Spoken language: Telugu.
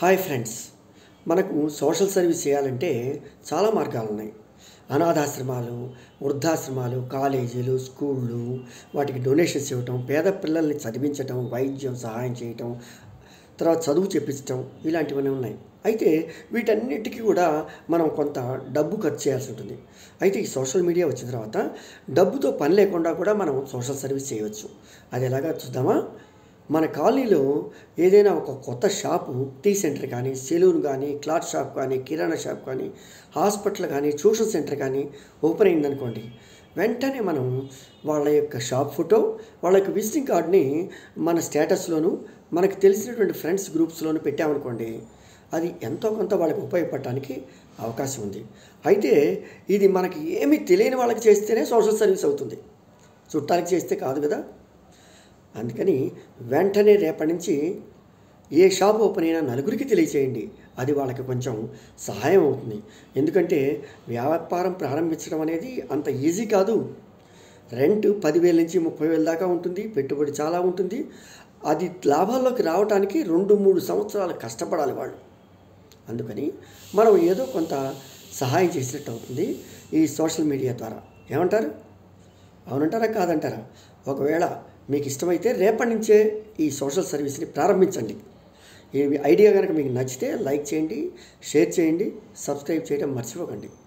హాయ్ ఫ్రెండ్స్ మనకు సోషల్ సర్వీస్ చేయాలంటే చాలా మార్గాలు ఉన్నాయి అనాథాశ్రమాలు వృద్ధాశ్రమాలు కాలేజీలు స్కూళ్ళు వాటికి డొనేషన్స్ ఇవ్వటం పేద పిల్లల్ని చదివించటం వైద్యం సహాయం చేయటం తర్వాత చదువు చెప్పించటం ఇలాంటివన్నీ ఉన్నాయి అయితే వీటన్నిటికీ కూడా మనం కొంత డబ్బు ఖర్చు చేయాల్సి ఉంటుంది అయితే ఈ సోషల్ మీడియా వచ్చిన తర్వాత డబ్బుతో పని లేకుండా కూడా మనం సోషల్ సర్వీస్ చేయవచ్చు అది ఎలాగా చూద్దామా మన కాలనీలో ఏదైనా ఒక కొత్త షాపు టీ సెంటర్ కానీ సెలూన్ కానీ క్లాత్ షాప్ కానీ కిరాణా షాప్ కానీ హాస్పిటల్ కానీ ట్యూషన్ సెంటర్ కానీ ఓపెన్ అయిందనుకోండి వెంటనే మనం వాళ్ళ యొక్క షాప్ ఫోటో వాళ్ళ యొక్క విజిటింగ్ కార్డ్ని మన స్టేటస్లోను మనకు తెలిసినటువంటి ఫ్రెండ్స్ గ్రూప్స్లోను పెట్టామనుకోండి అది ఎంతో కొంత వాళ్ళకి ఉపయోగపడటానికి అవకాశం ఉంది అయితే ఇది మనకి ఏమీ తెలియని వాళ్ళకి చేస్తేనే సోషల్ సర్వీస్ అవుతుంది చుట్టాలకి చేస్తే కాదు కదా అందుకని వెంటనే రేపటి నుంచి ఏ షాప్ ఓపెన్ అయినా నలుగురికి తెలియచేయండి అది వాళ్ళకి కొంచెం సహాయం అవుతుంది ఎందుకంటే వ్యాపారం ప్రారంభించడం అనేది అంత ఈజీ కాదు రెంట్ పదివేల నుంచి ముప్పై వేల దాకా ఉంటుంది పెట్టుబడి చాలా ఉంటుంది అది లాభాల్లోకి రావడానికి రెండు మూడు సంవత్సరాలు కష్టపడాలి వాళ్ళు అందుకని మనం ఏదో కొంత సహాయం చేసినట్టు అవుతుంది ఈ సోషల్ మీడియా ద్వారా ఏమంటారు అవునంటారా కాదంటారా ఒకవేళ మీకు ఇష్టమైతే రేపటి నుంచే ఈ సోషల్ సర్వీస్ని ప్రారంభించండి ఈ ఐడియా కనుక మీకు నచ్చితే లైక్ చేయండి షేర్ చేయండి సబ్స్క్రైబ్ చేయడం మర్చిపోకండి